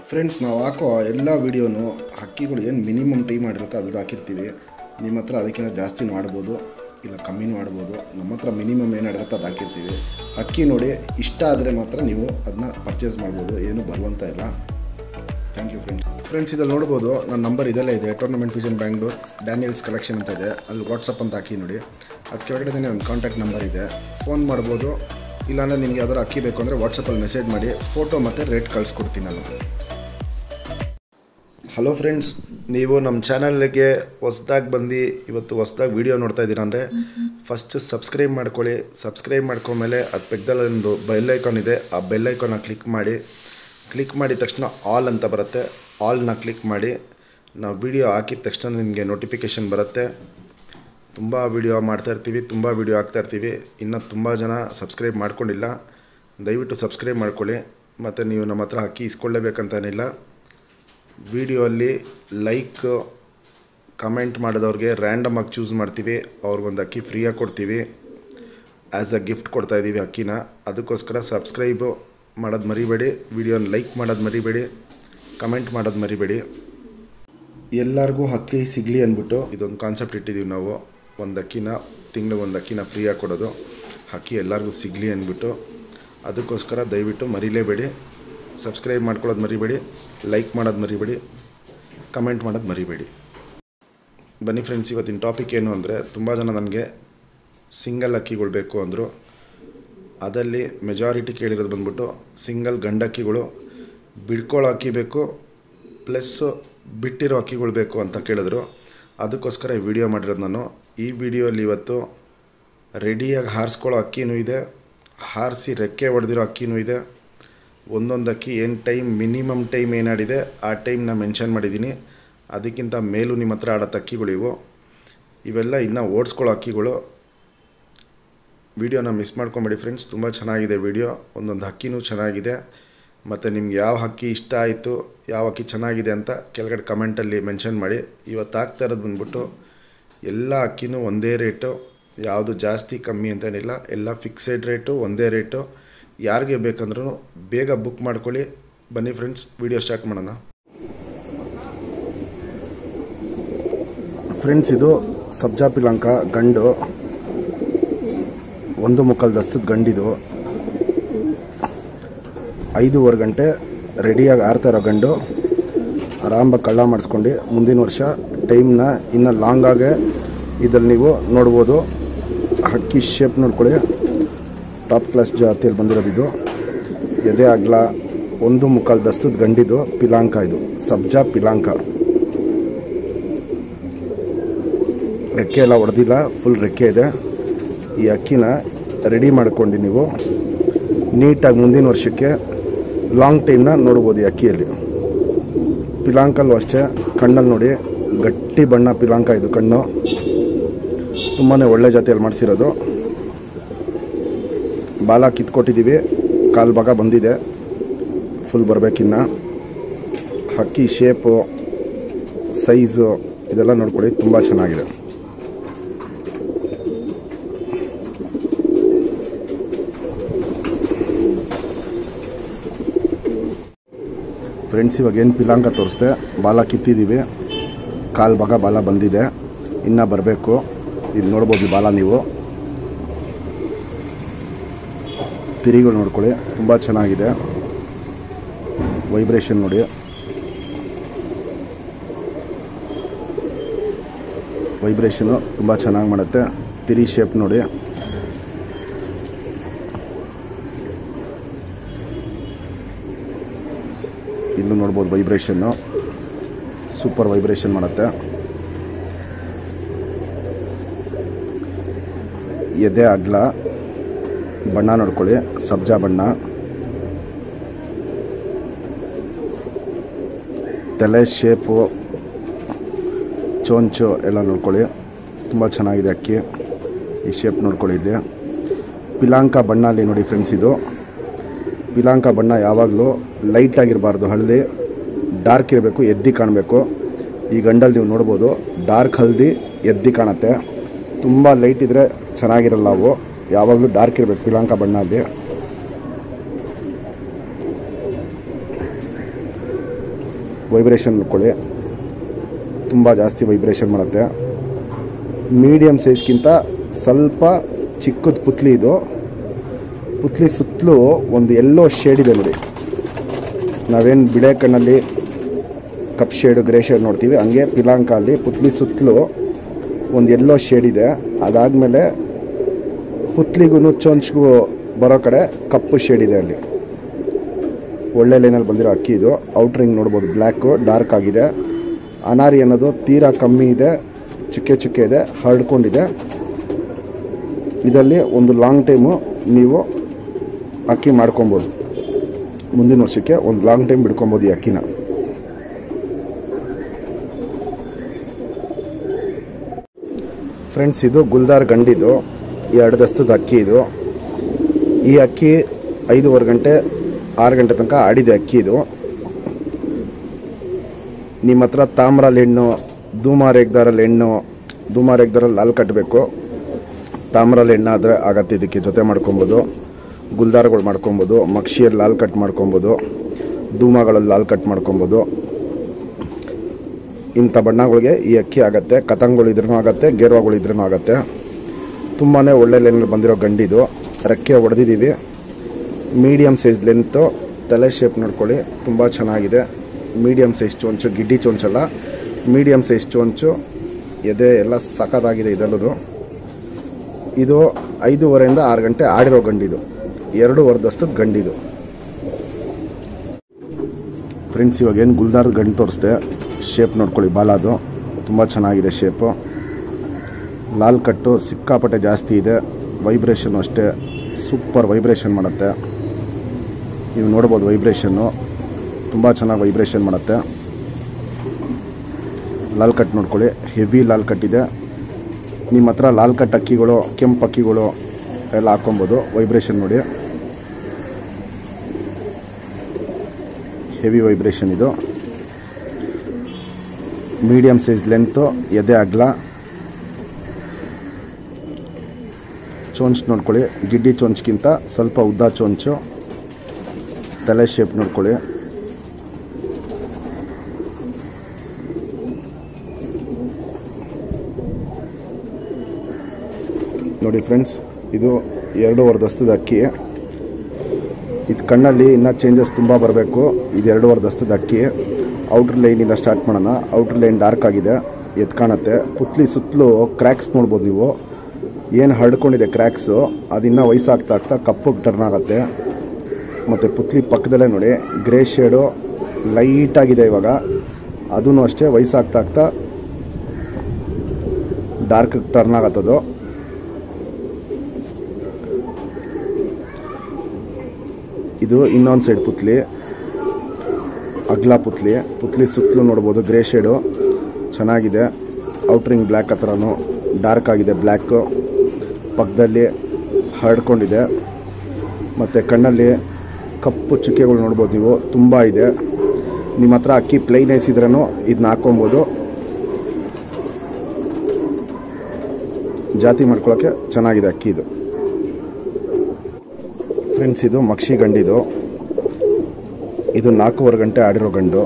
friends ನಾವು ಹಾಕೋ ಎಲ್ಲ ವೀಡಿಯೋನು ಹಕ್ಕಿಗಳು ಏನು ಮಿನಿಮಮ್ ಟೈಮ್ ಮಾಡಿರುತ್ತೆ ಅದು ಹಾಕಿರ್ತೀವಿ ನಿಮ್ಮ ಹತ್ರ ಅದಕ್ಕಿಂತ ಜಾಸ್ತಿನೂ ಆಡ್ಬೋದು ಇಲ್ಲ ಕಮ್ಮಿನೂ ಆಡ್ಬೋದು ನಮ್ಮ ಹತ್ರ ಮಿನಿಮಮ್ ಏನು ಆಡಿರುತ್ತೆ ಅದು ಹಾಕಿರ್ತೀವಿ ಹಕ್ಕಿ ನೋಡಿ ಇಷ್ಟ ಆದರೆ ಮಾತ್ರ ನೀವು ಅದನ್ನ ಪರ್ಚೇಸ್ ಮಾಡ್ಬೋದು ಏನು ಬರುವಂತ ಇಲ್ಲ ಥ್ಯಾಂಕ್ ಯು ಫ್ರೆಂಡ್ಸ್ ಫ್ರೆಂಡ್ಸ್ ಇದಲ್ಲಿ ನೋಡ್ಬೋದು ನನ್ನ ನಂಬರ್ ಇದೆಲ್ಲ ಇದೆ tournament vision Bangalore Daniels collection ಅಂತ ಇದೆ ಅಲ್ಲಿ ವಾಟ್ಸಪ್ ಅಂತ ಹಾಕಿ ನೋಡಿ ಅದು ಕೆಳಗಡೆ ನನ್ನ ಕಾಂಟ್ಯಾಕ್ಟ್ ನಂಬರ್ ಇದೆ ಫೋನ್ ಮಾಡ್ಬೋದು ಇಲ್ಲಾಂದರೆ ನಿಮಗೆ ಯಾವ್ದಾದ್ರು ಅಕ್ಕಿ ಬೇಕು ಅಂದರೆ ವಾಟ್ಸಪ್ಪಲ್ಲಿ ಮೆಸೇಜ್ ಮಾಡಿ ಫೋಟೋ ಮತ್ತು ರೇಟ್ ಕಳಿಸ್ಕೊಡ್ತೀನಿ ನಾನು ಹಲೋ ಫ್ರೆಂಡ್ಸ್ ನೀವು ನಮ್ಮ ಚಾನಲ್ಗೆ ಹೊಸ್ದಾಗಿ ಬಂದು ಇವತ್ತು ಹೊಸ್ದಾಗಿ ವೀಡಿಯೋ ನೋಡ್ತಾ ಇದ್ದೀರಾ ಅಂದರೆ ಫಸ್ಟ್ ಸಬ್ಸ್ಕ್ರೈಬ್ ಮಾಡ್ಕೊಳ್ಳಿ ಸಬ್ಸ್ಕ್ರೈಬ್ ಮಾಡ್ಕೊಂಡ್ಮೇಲೆ ಅದು ಪಕ್ಕದಲ್ಲಿ ಒಂದು ಬೆಲ್ ಐಕಾನ್ ಇದೆ ಆ ಬೆಲ್ ಐಕಾನ್ನ ಕ್ಲಿಕ್ ಮಾಡಿ ಕ್ಲಿಕ್ ಮಾಡಿದ ತಕ್ಷಣ ಆಲ್ ಅಂತ ಬರುತ್ತೆ ಆಲ್ನ ಕ್ಲಿಕ್ ಮಾಡಿ ನಾವು ವೀಡಿಯೋ ಹಾಕಿದ ತಕ್ಷಣ ನಿಮಗೆ ನೋಟಿಫಿಕೇಷನ್ ಬರುತ್ತೆ ತುಂಬ ವೀಡಿಯೋ ಮಾಡ್ತಾ ಇರ್ತೀವಿ ತುಂಬ ವೀಡಿಯೋ ಹಾಕ್ತಾ ಇರ್ತೀವಿ ಇನ್ನು ತುಂಬ ಜನ ಸಬ್ಸ್ಕ್ರೈಬ್ ಮಾಡ್ಕೊಂಡಿಲ್ಲ ದಯವಿಟ್ಟು ಸಬ್ಸ್ಕ್ರೈಬ್ ಮಾಡ್ಕೊಳ್ಳಿ ಮತ್ತು ನೀವು ನಮ್ಮ ಹತ್ರ ಅಕ್ಕಿ ಇಸ್ಕೊಳ್ಳೇಬೇಕಂತೇನಿಲ್ಲ ವಿಡಿಯೋ ಅಲ್ಲಿ ಲೈಕ್ ಕಮೆಂಟ್ ಮಾಡಿದವ್ರಿಗೆ ರ್ಯಾಂಡಮ್ ಆಗಿ ಚೂಸ್ ಮಾಡ್ತೀವಿ ಅವ್ರಿಗೊಂದು ಅಕ್ಕಿ ಫ್ರೀಯಾಗಿ ಕೊಡ್ತೀವಿ ಆ್ಯಸ್ ಅ ಗಿಫ್ಟ್ ಕೊಡ್ತಾ ಇದ್ದೀವಿ ಅಕ್ಕಿನ ಅದಕ್ಕೋಸ್ಕರ ಸಬ್ಸ್ಕ್ರೈಬು ಮಾಡೋದು ಮರಿಬೇಡಿ ವಿಡಿಯೋನ ಲೈಕ್ ಮಾಡೋದು ಮರಿಬೇಡಿ ಕಮೆಂಟ್ ಮಾಡೋದು ಮರಿಬೇಡಿ ಎಲ್ಲರಿಗೂ ಅಕ್ಕಿ ಸಿಗಲಿ ಅಂದ್ಬಿಟ್ಟು ಇದೊಂದು ಕಾನ್ಸೆಪ್ಟ್ ಇಟ್ಟಿದ್ದೀವಿ ನಾವು ಒಂದು ಅಕ್ಕಿನ ತಿಂಗಳು ಒಂದು ಅಕ್ಕಿನ ಫ್ರೀಯಾಗಿ ಕೊಡೋದು ಅಕ್ಕಿ ಎಲ್ಲರಿಗೂ ಸಿಗಲಿ ಅಂದ್ಬಿಟ್ಟು ಅದಕ್ಕೋಸ್ಕರ ದಯವಿಟ್ಟು ಮರಿಲೇಬೇಡಿ ಸಬ್ಸ್ಕ್ರೈಬ್ ಮಾಡ್ಕೊಳ್ಳೋದು ಮರಿಬೇಡಿ ಲೈಕ್ ಮಾಡೋದು ಮರಿಬೇಡಿ ಕಮೆಂಟ್ ಮಾಡೋದು ಮರಿಬೇಡಿ ಬನ್ನಿ ಫ್ರೆಂಡ್ಸ್ ಇವತ್ತಿನ ಟಾಪಿಕ್ ಏನು ಅಂದರೆ ತುಂಬ ಜನ ನನಗೆ ಸಿಂಗಲ್ ಅಕ್ಕಿಗಳು ಬೇಕು ಅಂದರು ಅದಲ್ಲಿ ಮೆಜಾರಿಟಿ ಕೇಳಿರೋದು ಬಂದ್ಬಿಟ್ಟು ಸಿಂಗಲ್ ಗಂಡಕ್ಕಿಗಳು ಬಿಡ್ಕೊಳ್ಳೋ ಅಕ್ಕಿ ಬೇಕು ಪ್ಲಸ್ಸು ಬಿಟ್ಟಿರೋ ಅಕ್ಕಿಗಳು ಬೇಕು ಅಂತ ಕೇಳಿದ್ರು ಅದಕ್ಕೋಸ್ಕರ ಈ ವಿಡಿಯೋ ಮಾಡಿರೋದು ನಾನು ಈ ವಿಡಿಯೋಲಿ ಇವತ್ತು ರೆಡಿಯಾಗಿ ಹಾರಿಸ್ಕೊಳ್ಳೋ ಅಕ್ಕಿನೂ ಇದೆ ಹಾರಿಸಿ ರೆಕ್ಕೆ ಹೊಡೆದಿರೋ ಅಕ್ಕಿನೂ ಇದೆ ಒಂದೊಂದು ಅಕ್ಕಿ ಏನು ಟೈಮ್ ಮಿನಿಮಮ್ ಟೈಮ್ ಏನಾಡಿದೆ ಆ ಟೈಮ್ನ ಮೆನ್ಷನ್ ಮಾಡಿದ್ದೀನಿ ಅದಕ್ಕಿಂತ ಮೇಲೂ ನಿಮ್ಮ ಹತ್ರ ಆಡೋ ಅಕ್ಕಿಗಳು ಇವು ಇವೆಲ್ಲ ಇನ್ನೂ ಓಡಿಸ್ಕೊಳ್ಳೋ ಅಕ್ಕಿಗಳು ವಿಡಿಯೋನ ಮಿಸ್ ಮಾಡ್ಕೊಂಬೇಡಿ ಫ್ರೆಂಡ್ಸ್ ತುಂಬ ಚೆನ್ನಾಗಿದೆ ವಿಡಿಯೋ ಒಂದೊಂದು ಹಕ್ಕಿನೂ ಚೆನ್ನಾಗಿದೆ ಮತ್ತು ನಿಮ್ಗೆ ಯಾವ ಹಕ್ಕಿ ಇಷ್ಟ ಆಯಿತು ಯಾವ ಅಕ್ಕಿ ಚೆನ್ನಾಗಿದೆ ಅಂತ ಕೆಳಗಡೆ ಕಮೆಂಟಲ್ಲಿ ಮೆನ್ಷನ್ ಮಾಡಿ ಇವತ್ತು ಆಗ್ತಾ ಇರೋದು ಬಂದ್ಬಿಟ್ಟು ಎಲ್ಲ ಅಕ್ಕಿನೂ ಒಂದೇ ರೇಟು ಯಾವುದು ಜಾಸ್ತಿ ಕಮ್ಮಿ ಅಂತೇನಿಲ್ಲ ಎಲ್ಲ ಫಿಕ್ಸೆಡ್ ರೇಟು ಒಂದೇ ರೇಟು ಯಾರಿಗೆ ಬೇಕಂದ್ರೂ ಬೇಗ ಬುಕ್ ಮಾಡ್ಕೊಳ್ಳಿ ಬನ್ನಿ ಫ್ರೆಂಡ್ಸ್ ವಿಡಿಯೋ ಸ್ಟಾರ್ಟ್ ಮಾಡೋಣ ಫ್ರೆಂಡ್ಸ್ ಇದು ಸಬ್ಜಾ ಪಿಲಾಂಕ ಗಂಡು ಒಂದು ಮುಕ್ಕಲ್ ದಸ್ತದ ಗಂಡಿದು ಐದೂವರೆ ಗಂಟೆ ರೆಡಿಯಾಗಿ ಆಡ್ತಾ ಇರೋ ಗಂಡು ಆರಾಮಾಗಿ ಕಳ್ಳ ಮಾಡಿಸ್ಕೊಂಡು ಮುಂದಿನ ವರ್ಷ ಟೈಮ್ನ ಇನ್ನು ಲಾಂಗಾಗೆ ಇದ್ರಲ್ಲಿ ನೀವು ನೋಡ್ಬೋದು ಹಕ್ಕಿ ಶೇಪ್ ನೋಡ್ಕೊಳ್ಳಿ ಟಾಪ್ ಕ್ಲಾಸ್ ಜಾತಿಯಲ್ಲಿ ಬಂದಿರೋದು ಇದು ಎದೆ ಅಗ್ಲ ಒಂದು ಮುಕ್ಕಾಲು ದಸ್ತದ ಗಂಡಿದು ಪಿಲಾಂಕ ಇದು ಸಬ್ಜಾ ಪಿಲಾಂಕ ರೆಕ್ಕೆ ಎಲ್ಲ ಹೊಡೆದಿಲ್ಲ ಫುಲ್ ರೆಕ್ಕೆ ಇದೆ ಈ ಅಕ್ಕಿನ ರೆಡಿ ಮಾಡ್ಕೊಂಡು ನೀವು ನೀಟಾಗಿ ಮುಂದಿನ ವರ್ಷಕ್ಕೆ ಲಾಂಗ್ ಟೈಮ್ನ ನೋಡ್ಬೋದು ಈ ಅಕ್ಕಿಯಲ್ಲಿ ಪಿಲಾಂಕಲ್ಲೂ ಅಷ್ಟೇ ಕಣ್ಣಲ್ಲಿ ನೋಡಿ ಗಟ್ಟಿ ಬಣ್ಣ ಪಿಲಾಂಕ ಇದು ಕಣ್ಣು ತುಂಬಾ ಒಳ್ಳೆ ಜಾತಿಯಲ್ಲಿ ಮಾಡಿಸಿರೋದು ಬಾಲ ಕಿತ್ಕೊಟ್ಟಿದ್ದೀವಿ ಕಾಲು ಭಾಗ ಬಂದಿದೆ ಫುಲ್ ಬರಬೇಕಿನ್ನ ಹಕ್ಕಿ ಶೇಪು ಸೈಜು ಇದೆಲ್ಲ ನೋಡ್ಕೊಳ್ಳಿ ತುಂಬ ಚೆನ್ನಾಗಿದೆ ಫ್ರೆಂಡ್ಸ್ ಇವಾಗ ಏನು ಪಿಲಾಂಕ ತೋರಿಸ್ದೆ ಬಾಲ ಕಿತ್ತಿದ್ದೀವಿ ಕಾಲು ಭಾಗ ಬಾಲ ಬಂದಿದೆ ಇನ್ನೂ ಬರಬೇಕು ಇದು ನೋಡ್ಬೋದು ಈ ಬಾಲ ನೀವು ತಿರಿಗಳು ನೋಡ್ಕೊಳ್ಳಿ ತುಂಬ ಚೆನ್ನಾಗಿದೆ ವೈಬ್ರೇಷನ್ ನೋಡಿ ವೈಬ್ರೇಷನು ತುಂಬ ಚೆನ್ನಾಗಿ ಮಾಡುತ್ತೆ ತಿರಿ ಶೇಪ್ ನೋಡಿ ಇಲ್ಲೂ ನೋಡ್ಬೋದು ವೈಬ್ರೇಷನ್ನು ಸೂಪರ್ ವೈಬ್ರೇಷನ್ ಮಾಡುತ್ತೆ ಎದೆ ಅಗ್ಲ ಬಣ್ಣ ನೋಡ್ಕೊಳ್ಳಿ ಸಬ್ಜಾ ಬಣ್ಣ ತಲೆ ಶೇಪು ಚೋಂಚು ಎಲ್ಲ ನೋಡ್ಕೊಳ್ಳಿ ತುಂಬ ಚೆನ್ನಾಗಿದೆ ಅಕ್ಕಿ ಈ ಶೇಪ್ ನೋಡ್ಕೊಳ್ಳಿ ಇಲ್ಲಿ ಪಿಲಾಂಕ ಬಣ್ಣ ಅಲ್ಲಿ ನೋಡಿ ಫ್ರೆಂಡ್ಸ್ ಇದು ಪಿಲಾಂಕ ಬಣ್ಣ ಯಾವಾಗಲೂ ಲೈಟ್ ಆಗಿರಬಾರ್ದು ಹಳದಿ ಡಾರ್ಕ್ ಇರಬೇಕು ಎದ್ದಿ ಕಾಣಬೇಕು ಈ ಗಂಡಲ್ಲಿ ನೀವು ನೋಡ್ಬೋದು ಡಾರ್ಕ್ ಹಲ್ದಿ ಎದ್ದಿ ಕಾಣುತ್ತೆ ತುಂಬ ಲೈಟ್ ಇದ್ದರೆ ಚೆನ್ನಾಗಿರಲ್ಲ ಅವು ಯಾವಾಗಲೂ ಡಾರ್ಕ್ ಇರಬೇಕು ಪಿಲಾಂಕ ಬಣ್ಣ ಅಲ್ಲಿ ವೈಬ್ರೇಷನ್ ನೋಡ್ಕೊಳ್ಳಿ ತುಂಬ ಜಾಸ್ತಿ ವೈಬ್ರೇಷನ್ ಮಾಡುತ್ತೆ ಮೀಡಿಯಮ್ ಸೈಜ್ಗಿಂತ ಸ್ವಲ್ಪ ಚಿಕ್ಕದ ಪುತ್ಲಿ ಇದು ಪುತ್ಲಿ ಸುತ್ತಲೂ ಒಂದು ಎಲ್ಲೋ ಶೇಡ್ ಇದೆ ನೋಡಿ ನಾವೇನು ಬಿಳೆ ಕಣ್ಣಲ್ಲಿ ಕಪ್ ಶೇಡು ಗ್ರೇ ಶೇಡ್ ನೋಡ್ತೀವಿ ಹಂಗೆ ಪಿಲಾಂಕ ಅಲ್ಲಿ ಪುತ್ಲಿ ಸುತ್ತಲೂ ಒಂದು ಎಲ್ಲೋ ಶೇಡ್ ಇದೆ ಅದಾದಮೇಲೆ ಪುತ್ಲಿಗೂ ಚೊಂಚ್ಗೂ ಬರೋ ಕಡೆ ಕಪ್ಪು ಶೇಡ್ ಇದೆ ಅಲ್ಲಿ ಒಳ್ಳೆ ಲೈನಲ್ಲಿ ಬಂದಿರೋ ಅಕ್ಕಿ ಇದು ಔಟ್ರಿಂಗ್ ನೋಡ್ಬೋದು ಬ್ಲ್ಯಾಕು ಡಾರ್ಕ್ ಆಗಿದೆ ಅನಾರಿ ಅನ್ನೋದು ತೀರಾ ಕಮ್ಮಿ ಇದೆ ಚುಕ್ಕೆ ಚುಕ್ಕೆ ಇದೆ ಹರಡ್ಕೊಂಡಿದೆ ಇದರಲ್ಲಿ ಒಂದು ಲಾಂಗ್ ಟೈಮು ನೀವು ಅಕ್ಕಿ ಮಾಡ್ಕೊಬೋದು ಮುಂದಿನ ವರ್ಷಕ್ಕೆ ಒಂದು ಲಾಂಗ್ ಟೈಮ್ ಬಿಡ್ಕೊಬೋದು ಈ ಅಕ್ಕಿನ ಫ್ರೆಂಡ್ಸ್ ಇದು ಗುಲ್ದಾರ್ ಗಂಡಿದು ಎರಡು ದಸ್ತದ ಅಕ್ಕಿ ಇದು ಈ ಅಕ್ಕಿ ಐದೂವರೆ ಗಂಟೆ ಆರು ಗಂಟೆ ತನಕ ಆಡಿದೆ ಅಕ್ಕಿ ಇದು ನಿಮ್ಮ ಹತ್ರ ತಾಮ್ರಲ್ಲಿ ಹೆಣ್ಣು ಧೂಮಾರೇಗ್ದಾರಲ್ಲಿ ಹೆಣ್ಣು ಧೂಮಾರೇಗ್ದಾರಲ್ಲಿ ಹಾಲು ಕಟ್ಟಬೇಕು ತಾಮ್ರಲ್ಲಿ ಹೆಣ್ಣಾದರೆ ಆಗತ್ತೆ ಇದಕ್ಕೆ ಜೊತೆ ಮಾಡ್ಕೊಬೋದು ಗುಲ್ದಾರಗಳು ಮಾಡ್ಕೊಬೋದು ಮಕ್ಷಿಯಲ್ಲಿ ಲಾಲ್ ಕಟ್ ಮಾಡ್ಕೊಬೋದು ಧೂಮಗಳಲ್ಲಿ ಲಾಲ್ ಕಟ್ ಮಾಡ್ಕೊಬೋದು ಇಂಥ ಬಣ್ಣಗಳಿಗೆ ಈ ಅಕ್ಕಿ ಆಗತ್ತೆ ಕತಂಗಳು ಇದ್ರೂ ಆಗತ್ತೆ ಗೇರ್ವಾಗಳು ಇದ್ರೂ ಆಗತ್ತೆ ತುಂಬಾ ಒಳ್ಳೆ ಲೈನಲ್ಲಿ ಬಂದಿರೋ ಗಂಡಿದು ರೆಕ್ಕೆ ಹೊಡೆದಿದ್ದೀವಿ ಮೀಡಿಯಮ್ ಸೈಜ್ ಲೆಂತು ತಲೆ ಶೇಪ್ ನೋಡ್ಕೊಳ್ಳಿ ತುಂಬ ಚೆನ್ನಾಗಿದೆ ಮೀಡಿಯಮ್ ಸೈಜ್ ಚೊಂಚು ಗಿಡ್ಡಿ ಚೊಂಚಲ್ಲ ಮೀಡಿಯಮ್ ಸೈಜ್ ಚೊಂಚು ಎದೆ ಎಲ್ಲ ಸಖತ್ತಾಗಿದೆ ಇದೆಲ್ಲದು ಇದು ಐದೂವರೆಯಿಂದ ಆರು ಗಂಟೆ ಆಡಿರೋ ಗಂಡಿದು ಎರಡೂವರೆ ದಸ್ತದ ಗಂಡಿದು ಫ್ರೆಂಡ್ಸ್ ಇವಾಗ ಏನು ಗುಲ್ದಾರ್ ಗಂಡು ತೋರಿಸ್ದೆ ಶೇಪ್ ನೋಡ್ಕೊಳ್ಳಿ ಬಾಲಾದು ತುಂಬ ಚೆನ್ನಾಗಿದೆ ಶೇಪು ಲಾಲ್ ಕಟ್ಟು ಸಿಕ್ಕಾಪಟ್ಟೆ ಜಾಸ್ತಿ ಇದೆ ವೈಬ್ರೇಷನ್ ಅಷ್ಟೇ ಸೂಪರ್ ವೈಬ್ರೇಷನ್ ಮಾಡುತ್ತೆ ನೀವು ನೋಡ್ಬೋದು ವೈಬ್ರೇಷನ್ನು ತುಂಬ ಚೆನ್ನಾಗಿ ವೈಬ್ರೇಷನ್ ಮಾಡುತ್ತೆ ಲಾಲ್ ಕಟ್ ನೋಡ್ಕೊಳ್ಳಿ ಹೆವಿ ಲಾಲ್ ಕಟ್ ಇದೆ ನಿಮ್ಮ ಹತ್ರ ಲಾಲ್ ಕಟ್ ಅಕ್ಕಿಗಳು ಕೆಂಪು ಅಕ್ಕಿಗಳು ಎಲ್ಲ ಹಾಕ್ಕೊಬೋದು ವೈಬ್ರೇಷನ್ ನೋಡಿ ಹೆವಿ ವೈಬ್ರೇಷನ್ ಇದು ಮೀಡಿಯಮ್ ಸೈಜ್ ಲೆಂತು ಎದೆ ಅಗ್ಲ ಚೊಂಚ್ ನೋಡ್ಕೊಳ್ಳಿ ಗಿಡ್ಡಿ ಚೊಂಚ್ಗಿಂತ ಸ್ವಲ್ಪ ಉದ್ದ ಚೊಂಚು ತಲೆ ಶೇಪ್ ನೋಡ್ಕೊಳ್ಳಿ ನೋಡಿ ಫ್ರೆಂಡ್ಸ್ ಇದು ಎರಡೂವರೆ ದಸ್ತದ ಅಕ್ಕಿ ಇದು ಕಣ್ಣಲ್ಲಿ ಇನ್ನೂ ಚೇಂಜಸ್ ತುಂಬ ಬರಬೇಕು ಇದು ಎರಡೂವರೆ ದಸ್ತದ ಅಕ್ಕಿ ಔಟ್ರ್ ಲೈನಿಂದ ಸ್ಟಾರ್ಟ್ ಮಾಡೋಣ ಔಟ್ರ್ ಲೈನ್ ಡಾರ್ಕ್ ಆಗಿದೆ ಎತ್ ಕಾಣುತ್ತೆ ಪುತ್ಲಿ ಸುತ್ತಲೂ ಕ್ರ್ಯಾಕ್ಸ್ ನೋಡ್ಬೋದು ನೀವು ಏನು ಹರಡ್ಕೊಂಡಿದೆ ಕ್ರ್ಯಾಕ್ಸು ಅದಿನ್ನೂ ವಯಸ್ಸಾಗ್ತಾ ಆಗ್ತಾ ಕಪ್ಪಗೆ ಟರ್ನ್ ಆಗುತ್ತೆ ಮತ್ತು ಪುತ್ಲಿ ಪಕ್ಕದಲ್ಲೇ ನೋಡಿ ಗ್ರೇ ಶೇಡು ಲೈಟಾಗಿದೆ ಇವಾಗ ಅದೂ ಅಷ್ಟೇ ವಯಸ್ಸಾಗ್ತಾ ಆಗ್ತಾ ಡಾರ್ಕ್ ಟರ್ನ್ ಆಗತ್ತದು ಇದು ಇನ್ನೊಂದು ಸೈಡ್ ಪುತ್ಲಿ ಅಗ್ಲ ಪುತ್ಲಿ ಪುತ್ಲಿ ಸುತ್ತಲೂ ನೋಡ್ಬೋದು ಗ್ರೇ ಶೇಡು ಚೆನ್ನಾಗಿದೆ ಔಟ್ರಿಂಗ್ ಬ್ಲ್ಯಾಕ್ ಹತ್ರನೂ ಡಾರ್ಕ್ ಆಗಿದೆ ಬ್ಲ್ಯಾಕು ಪಕ್ಕದಲ್ಲಿ ಹರಡ್ಕೊಂಡಿದೆ ಮತ್ತು ಕಣ್ಣಲ್ಲಿ ಕಪ್ಪು ಚುಕ್ಕೆಗಳು ನೋಡ್ಬೋದು ನೀವು ತುಂಬ ಇದೆ ನಿಮ್ಮ ಹತ್ರ ಅಕ್ಕಿ ಪ್ಲೈನ್ ಐಸ್ ಇದ್ರೂ ಇದನ್ನ ಹಾಕ್ಕೊಬೋದು ಜಾತಿ ಮಾಡ್ಕೊಳ್ಳೋಕ್ಕೆ ಚೆನ್ನಾಗಿದೆ ಅಕ್ಕಿ ಇದು ಫ್ರೆಂಡ್ಸ್ ಇದು ಮಕ್ಷಿ ಗಂಡಿದು ಇದು ನಾಲ್ಕೂವರೆ ಗಂಟೆ ಆಡಿರೋ ಗಂಡು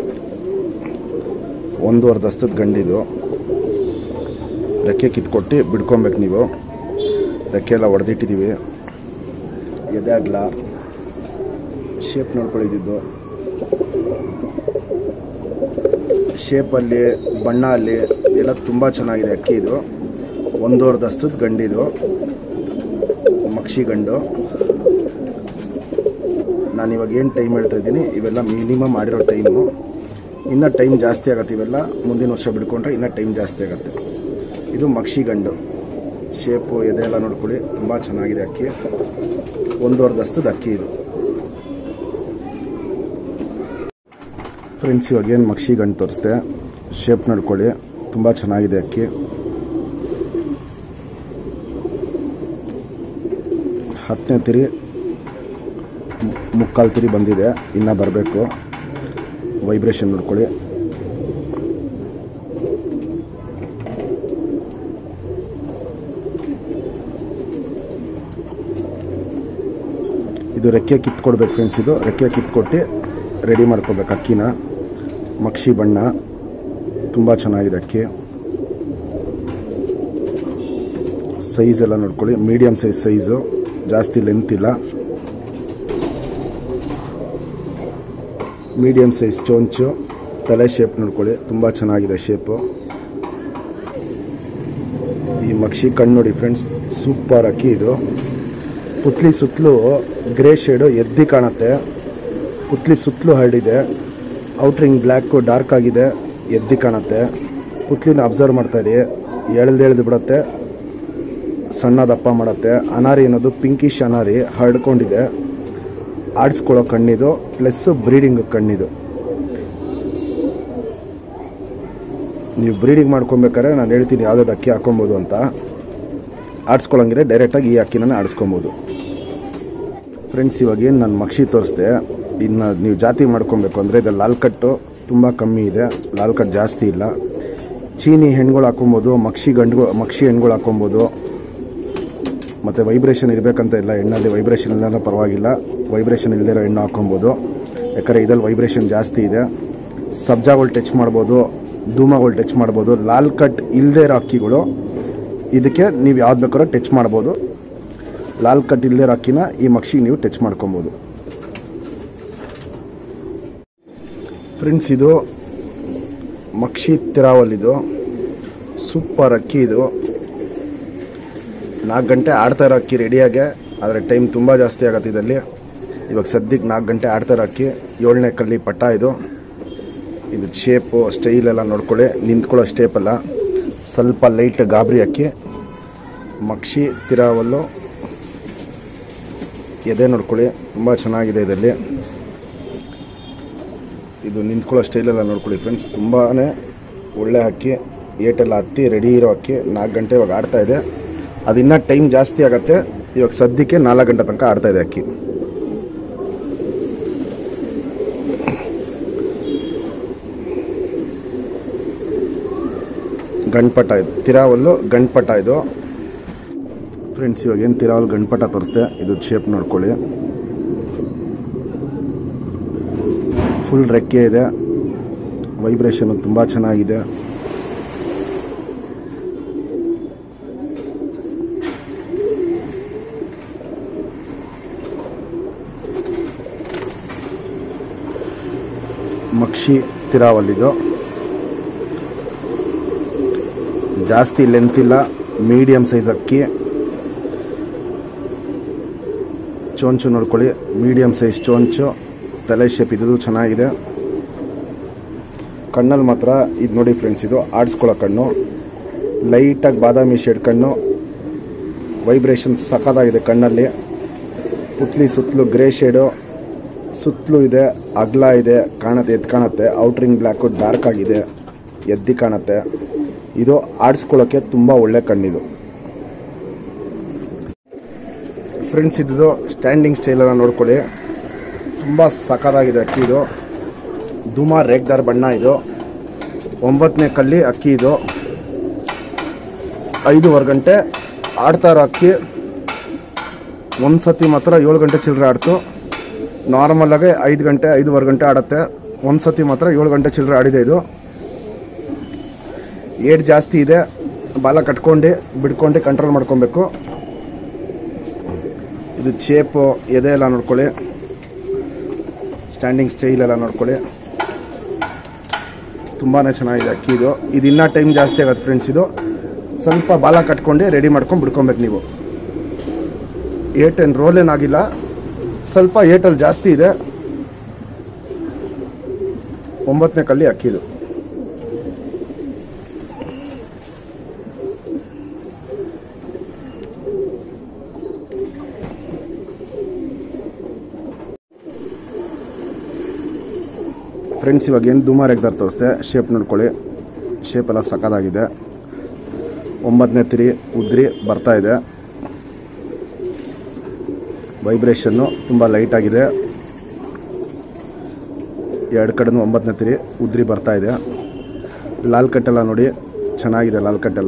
ಒಂದೂವರೆ ದಸ್ತದ ಗಂಡಿದು ರೆಕ್ಕೆ ಕಿತ್ಕೊಟ್ಟು ಬಿಡ್ಕೊಬೇಕು ನೀವು ರೆಕ್ಕೆ ಎಲ್ಲ ಹೊಡೆದಿಟ್ಟಿದ್ದೀವಿ ಎದೆ ಅಡ್ಲ ಶೇಪ್ ನೋಡ್ಕೊಳ್ಳಿದ್ದು ಶೇಪಲ್ಲಿ ಬಣ್ಣ ಅಲ್ಲಿ ಎಲ್ಲ ತುಂಬ ಚೆನ್ನಾಗಿದೆ ಅಕ್ಕಿ ಇದು ಒಂದೂವರೆ ದಸ್ತದ ಗಂಡಿದು ಮಕ್ಷಿ ಗಂಡು ನಾನು ಇವಾಗ ಏನು ಟೈಮ್ ಹೇಳ್ತಾ ಇದ್ದೀನಿ ಇವೆಲ್ಲ ಮಿನಿಮಮ್ ಮಾಡಿರೋ ಟೈಮು ಇನ್ನೂ ಟೈಮ್ ಜಾಸ್ತಿ ಆಗುತ್ತೆ ಇವೆಲ್ಲ ಮುಂದಿನ ವರ್ಷ ಬಿಡ್ಕೊಂಡ್ರೆ ಇನ್ನೂ ಟೈಮ್ ಜಾಸ್ತಿ ಆಗುತ್ತೆ ಇದು ಮಕ್ಷಿ ಗಂಡು ಶೇಪು ಎದೆಲ್ಲ ನೋಡ್ಕೊಳ್ಳಿ ತುಂಬ ಚೆನ್ನಾಗಿದೆ ಅಕ್ಕಿ ಒಂದೂವರೆ ದಸ್ತದ ಅಕ್ಕಿ ಇದು ಫ್ರೆಂಡ್ಸ್ ಇವಾಗ ಏನು ಮಕ್ಷಿ ಗಂಡು ತೋರಿಸ್ದೆ ಶೇಪ್ ನೋಡ್ಕೊಳ್ಳಿ ತುಂಬ ಚೆನ್ನಾಗಿದೆ ಅಕ್ಕಿ ಹತ್ತನೇ ತಿರಿ ಮುಕ್ಕಾಲು ತಿರಿ ಬಂದಿದೆ ಇನ್ನೂ ಬರಬೇಕು ವೈಬ್ರೇಷನ್ ನೋಡ್ಕೊಳ್ಳಿ ಇದು ರೆಕ್ಕೆ ಕಿತ್ಕೊಡ್ಬೇಕು ಫ್ರೆಂಡ್ಸ್ ಇದು ರೆಕ್ಕೆ ಕಿತ್ಕೊಟ್ಟು ರೆಡಿ ಮಾಡ್ಕೋಬೇಕು ಅಕ್ಕಿನ ಮಕ್ಷಿ ಬಣ್ಣ ತುಂಬ ಚೆನ್ನಾಗಿದೆ ಅಕ್ಕಿ ಸೈಜ್ ಎಲ್ಲ ನೋಡ್ಕೊಳ್ಳಿ ಮೀಡಿಯಮ್ ಸೈಜ್ ಸೈಜು ಜಾಸ್ತಿ ಲೆಂತ್ ಇಲ್ಲ ಮೀಡಿಯಮ್ ಸೈಜ್ ಚೋಂಚು ತಲೆ ಶೇಪ್ ನೋಡ್ಕೊಳ್ಳಿ ತುಂಬ ಚೆನ್ನಾಗಿದೆ ಶೇಪು ಈ ಮಕ್ಷಿ ಕಣ್ಣು ನೋಡಿ ಫ್ರೆಂಡ್ಸ್ ಸೂಪರ್ ಅಕ್ಕಿ ಇದು ಪುತ್ಲಿ ಸುತ್ತಲೂ ಗ್ರೇ ಶೇಡು ಎದ್ದಿ ಕಾಣುತ್ತೆ ಪುತ್ಲಿ ಸುತ್ತಲೂ ಹರಡಿದೆ ಔಟ್ರಿಂಗ್ ಬ್ಲ್ಯಾಕು ಡಾರ್ಕ್ ಆಗಿದೆ ಎದ್ದಿ ಕಾಣುತ್ತೆ ಪುತ್ಲಿನ ಅಬ್ಸರ್ವ್ ಮಾಡ್ತಾ ಇರಿ ಎಳ್ದು ಎಳ್ದು ಬಿಡುತ್ತೆ ಸಣ್ಣ ದಪ್ಪ ಮಾಡುತ್ತೆ ಅನಾರಿ ಅನ್ನೋದು ಪಿಂಕಿಶ್ ಅನಾರಿ ಹರಡ್ಕೊಂಡಿದೆ ಆಡಿಸ್ಕೊಳ್ಳೋ ಕಣ್ಣಿದು ಪ್ಲಸ್ ಬ್ರೀಡಿಂಗ್ ಕಣ್ಣಿದು ನೀವು ಬ್ರೀಡಿಂಗ್ ಮಾಡ್ಕೊಬೇಕಾದ್ರೆ ನಾನು ಹೇಳ್ತೀನಿ ಯಾವುದಾದ್ರು ಅಕ್ಕಿ ಹಾಕೊಬೋದು ಅಂತ ಆಡಿಸ್ಕೊಳಂಗಿದ್ರೆ ಡೈರೆಕ್ಟಾಗಿ ಈ ಅಕ್ಕಿನ ಆಡಿಸ್ಕೊಬೋದು ಫ್ರೆಂಡ್ಸ್ ಇವಾಗ ಏನು ನಾನು ಮಕ್ಷಿ ತೋರಿಸ್ದೆ ಇನ್ನು ನೀವು ಜಾತಿ ಮಾಡ್ಕೊಬೇಕು ಅಂದರೆ ಇದು ಲಾಲ್ ಕಟ್ಟು ತುಂಬ ಕಮ್ಮಿ ಇದೆ ಲಾಲ್ ಕಟ್ ಜಾಸ್ತಿ ಇಲ್ಲ ಚೀನಿ ಹೆಣ್ಗಳು ಹಾಕೊಬೋದು ಮಕ್ಷಿ ಗಂಡುಗಳು ಮಕ್ಷಿ ಹೆಣ್ಗಳು ಹಾಕೊಬೋದು ಮತ್ತು ವೈಬ್ರೇಷನ್ ಇರಬೇಕಂತ ಇಲ್ಲ ಹೆಣ್ಣಲ್ಲಿ ವೈಬ್ರೇಷನ್ ಇಲ್ಲನೂ ಪರವಾಗಿಲ್ಲ ವೈಬ್ರೇಷನ್ ಇಲ್ಲದಿರೋ ಹೆಣ್ಣು ಹಾಕೊಬೋದು ಯಾಕಂದರೆ ಇದ್ರಲ್ಲಿ ವೈಬ್ರೇಷನ್ ಜಾಸ್ತಿ ಇದೆ ಸಬ್ಜಾಗಳು ಟಚ್ ಮಾಡ್ಬೋದು ಧೂಮಗಳು ಟಚ್ ಮಾಡ್ಬೋದು ಲಾಲ್ ಕಟ್ ಇಲ್ಲದೇ ಇರೋ ಅಕ್ಕಿಗಳು ಇದಕ್ಕೆ ನೀವು ಯಾವ್ದು ಬೇಕಾದ್ರೂ ಟಚ್ ಮಾಡ್ಬೋದು ಲಾಲ್ ಕಟ್ ಇಲ್ಲದೇ ಇರೋ ಅಕ್ಕಿನ ಈ ಮಕ್ಷಿಗೆ ನೀವು ಟಚ್ ಮಾಡ್ಕೊಬೋದು ಫ್ರೆಂಡ್ಸ್ ಇದು ಮಕ್ಷಿ ತಿರಾವಲ್ ಇದು ಸೂಪರ್ ಅಕ್ಕಿ ಇದು ನಾಲ್ಕು ಗಂಟೆ ಆಡ್ತಾ ಇರೋ ಅಕ್ಕಿ ರೆಡಿಯಾಗೆ ಆದರೆ ಟೈಮ್ ತುಂಬ ಜಾಸ್ತಿ ಆಗತ್ತೆ ಇದರಲ್ಲಿ ಇವಾಗ ಸದ್ಯಕ್ಕೆ ನಾಲ್ಕು ಗಂಟೆ ಆಡ್ತಾ ಇರೋ ಅಕ್ಕಿ ಏಳನೇ ಕಲ್ಲಿ ಪಟ್ಟ ಇದು ಇದು ಶೇಪು ಸ್ಟೈಲ್ ಎಲ್ಲ ನೋಡ್ಕೊಳ್ಳಿ ನಿಂತ್ಕೊಳ್ಳೋ ಸ್ಟೇಪ್ ಎಲ್ಲ ಸ್ವಲ್ಪ ಲೈಟ್ ಗಾಬರಿ ಅಕ್ಕಿ ಮಕ್ಷಿ ತಿರಾವಲ್ಲು ಎದೆ ನೋಡ್ಕೊಳ್ಳಿ ತುಂಬ ಚೆನ್ನಾಗಿದೆ ಇದರಲ್ಲಿ ಇದು ನಿಂತ್ಕೊಳ್ಳೋ ಸ್ಟೈಲೆಲ್ಲ ನೋಡ್ಕೊಳ್ಳಿ ಫ್ರೆಂಡ್ಸ್ ತುಂಬಾ ಒಳ್ಳೆ ಅಕ್ಕಿ ಏಟೆಲ್ಲ ಹತ್ತಿ ರೆಡಿ ಇರೋ ಅಕ್ಕಿ ನಾಲ್ಕು ಗಂಟೆ ಇವಾಗ ಆಡ್ತಾ ಇದೆ ಅದಿನ್ನ ಟೈಮ್ ಜಾಸ್ತಿ ಆಗತ್ತೆ ಇವಾಗ ಸದ್ಯಕ್ಕೆ ನಾಲ್ಕು ಗಂಟೆ ತನಕ ಆಡ್ತಾ ಇದೆ ಅಕ್ಕಿ ಗಂಡ್ಪಟ ಇದು ತಿರಾವಲ್ಲು ಗಂಡ್ಪಟ ಇದು ಫ್ರೆಂಡ್ಸ್ ಇವಾಗ ಏನು ತಿರಾವಲ್ ಗಂಡ್ಪಟ ತೋರಿಸ್ದೆ ಇದು ಶೇಪ್ ನೋಡ್ಕೊಳ್ಳಿ ಫುಲ್ ರೆಕ್ಕೆ ಇದೆ ವೈಬ್ರೇಷನ್ ತುಂಬ ಚೆನ್ನಾಗಿದೆ ಮಕ್ಷಿ ತಿರಾವಲ್ಲಿದು ಜಾಸ್ತಿ ಲೆಂತ್ ಇಲ್ಲ ಮೀಡಿಯಮ್ ಸೈಜ್ ಅಕ್ಕಿ ಚೋಂಚು ನೋಡ್ಕೊಳ್ಳಿ ಮೀಡಿಯಮ್ ಸೈಜ್ ಚೋಂಚು ತಲೆ ಶೇಪ್ ಇದು ಚೆನ್ನಾಗಿದೆ ಕಣ್ಣಲ್ಲಿ ಮಾತ್ರ ಇದು ನೋಡಿ ಫ್ರೆಂಡ್ಸ್ ಇದು ಆಡಿಸ್ಕೊಳ್ಳೋ ಕಣ್ಣು ಲೈಟಾಗಿ ಬಾದಾಮಿ ಶೇಡ್ ಕಣ್ಣು ವೈಬ್ರೇಷನ್ ಸಖತ್ತಾಗಿದೆ ಕಣ್ಣಲ್ಲಿ ಪುತ್ಲಿ ಸುತ್ತಲೂ ಗ್ರೇ ಶೇಡು ಸುತ್ತಲೂ ಇದೆ ಅಗ್ಲ ಇದೆ ಕಾಣುತ್ತೆ ಎದ್ದು ಕಾಣುತ್ತೆ ಔಟ್ರಿಂಗ್ ಬ್ಲ್ಯಾಕು ಡಾರ್ಕ್ ಆಗಿದೆ ಎದ್ದಿ ಕಾಣುತ್ತೆ ಇದು ಆಡಿಸ್ಕೊಳ್ಳೋಕ್ಕೆ ತುಂಬ ಒಳ್ಳೆ ಕಣ್ಣಿದು ಫ್ರೆಂಡ್ಸ್ ಇದ್ದು ಸ್ಟ್ಯಾಂಡಿಂಗ್ ಸ್ಟೈಲೆಲ್ಲ ನೋಡ್ಕೊಳ್ಳಿ ತುಂಬ ಸಖತ್ತಾಗಿದೆ ಅಕ್ಕಿ ಇದು ಧೂಮ ರೇಗ್ದಾರ್ ಬಣ್ಣ ಇದು ಒಂಬತ್ತನೇ ಕಲ್ಲಿ ಅಕ್ಕಿ ಇದು ಐದೂವರೆ ಗಂಟೆ ಆಡ್ತಾ ಇರೋ ಅಕ್ಕಿ ಒಂದು ಸತಿ ಮಾತ್ರ ಏಳು ಗಂಟೆ ಚಿಲ್ಲರೆ ಆಡ್ತು ನಾರ್ಮಲಾಗಿ ಐದು ಗಂಟೆ ಐದೂವರೆ ಗಂಟೆ ಆಡುತ್ತೆ ಒಂದು ಸತಿ ಮಾತ್ರ ಏಳು ಗಂಟೆ ಚಿಲ್ಲರೆ ಆಡಿದೆ ಇದು ಏಟ್ ಜಾಸ್ತಿ ಇದೆ ಬಾಲ ಕಟ್ಕೊಂಡು ಬಿಡ್ಕೊಂಡು ಕಂಟ್ರೋಲ್ ಮಾಡ್ಕೊಬೇಕು ಇದು ಶೇಪು ಎದೆ ಎಲ್ಲ ನೋಡ್ಕೊಳ್ಳಿ ಸ್ಟ್ಯಾಂಡಿಂಗ್ ಸ್ಟೈಲ್ ಎಲ್ಲ ನೋಡ್ಕೊಳ್ಳಿ ತುಂಬಾ ಚೆನ್ನಾಗಿದೆ ಅಕ್ಕಿ ಇದು ಇದು ಇನ್ನೂ ಟೈಮ್ ಜಾಸ್ತಿ ಆಗುತ್ತೆ ಫ್ರೆಂಡ್ಸ್ ಇದು ಸ್ವಲ್ಪ ಬಾಲ ಕಟ್ಕೊಂಡು ರೆಡಿ ಮಾಡ್ಕೊಂಡು ಬಿಡ್ಕೊಬೇಕು ನೀವು ಏಟ್ ಏನು ರೋಲ್ ಏನಾಗಿಲ್ಲ ಸ್ವಲ್ಪ ಏಟಲ್ಲಿ ಜಾಸ್ತಿ ಇದೆ ಒಂಬತ್ತನೇ ಕಲ್ಲಿ ಅಕ್ಕಿದು ಫ್ರೆಂಡ್ಸ್ ಇವಾಗ ಏನು ಧೂಮ ರೆಗ್ದಾರ್ ತೋರಿಸ್ದೆ ಶೇಪ್ ನೋಡ್ಕೊಳ್ಳಿ ಶೇಪ್ ಎಲ್ಲ ಸಖತ್ತಾಗಿದೆ ಒಂಬತ್ತನೇ ತಿರಿ ಉದ್ರಿ ಬರ್ತಾ ಇದೆ ವೈಬ್ರೇಷನ್ನು ತುಂಬ ಲೈಟ್ ಆಗಿದೆ ಎರಡು ಕಡೆನೂ ಒಂಬತ್ತನೇ ತಿರಿ ಉದ್ರಿ ಬರ್ತಾ ಇದೆ ಲಾಲ್ ಕಟ್ಟೆಲ್ಲ ನೋಡಿ ಚೆನ್ನಾಗಿದೆ ಲಾಲ್ ಕಟ್ಟೆಲ್ಲ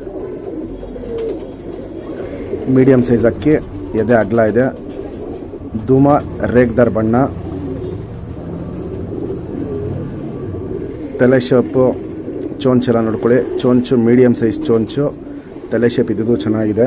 ಮೀಡಿಯಮ್ ಸೈಜ್ ಅಕ್ಕಿ ಎದೆ ಅಗ್ಲ ಇದೆ ಧೂಮ ರೇಗ್ದಾರ್ ಬಣ್ಣ ತಲೆ ಶೇಪು ಚೋಂಚೆಲ್ಲ ನೋಡ್ಕೊಳ್ಳಿ ಚೋಂಚು ಮೀಡಿಯಮ್ ಸೈಜ್ ಚೋಂಚು ತಲೆ ಶೇಪ್ ಇದ್ದು ಚೆನ್ನಾಗಿದೆ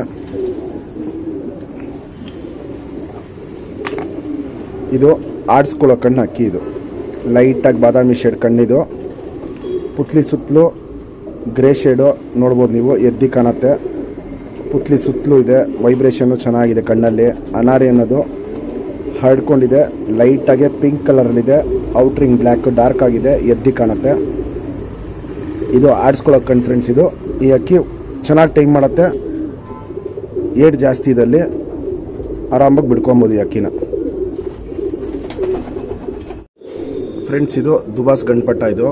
ಇದು ಆಡಿಸ್ಕೊಳ್ಳೋ ಕಣ್ಣು ಅಕ್ಕಿ ಇದು ಲೈಟಾಗಿ ಬಾದಾಮಿ ಶೇಡ್ ಕಣ್ಣಿದು ಪುತ್ಲಿ ಸುತ್ತಲೂ ಗ್ರೇ ಶೇಡು ನೋಡ್ಬೋದು ನೀವು ಎದ್ದಿ ಕಾಣುತ್ತೆ ಪುತ್ಲಿ ಸುತ್ತಲೂ ಇದೆ ವೈಬ್ರೇಷನ್ನು ಚೆನ್ನಾಗಿದೆ ಕಣ್ಣಲ್ಲಿ ಅನಾರಿ ಅನ್ನೋದು ಹರಡ್ಕೊಂಡಿದೆ ಲೈಟಾಗೆ ಪಿಂಕ್ ಕಲರಲ್ಲಿದೆ ಔಟ್ರಿಂಗ್ ಬ್ಲ್ಯಾಕ್ ಡಾರ್ಕ್ ಆಗಿದೆ ಎದ್ದಿ ಕಾಣುತ್ತೆ ಇದು ಆಡಿಸ್ಕೊಳ್ಳೋ ಕಣ್ ಫ್ರೆಂಡ್ಸ್ ಇದು ಈ ಅಕ್ಕಿ ಚೆನ್ನಾಗಿ ಟೈಮ್ ಮಾಡುತ್ತೆ ಏಟ್ ಜಾಸ್ತಿ ಇದಲ್ಲಿ ಆರಾಮಾಗಿ ಬಿಡ್ಕೊಬೋದು ಈ ಅಕ್ಕಿನ ಫ್ರೆಂಡ್ಸ್ ಇದು ದುಬಾಸ್ ಗಂಡ್ಪಟ್ಟ ಇದು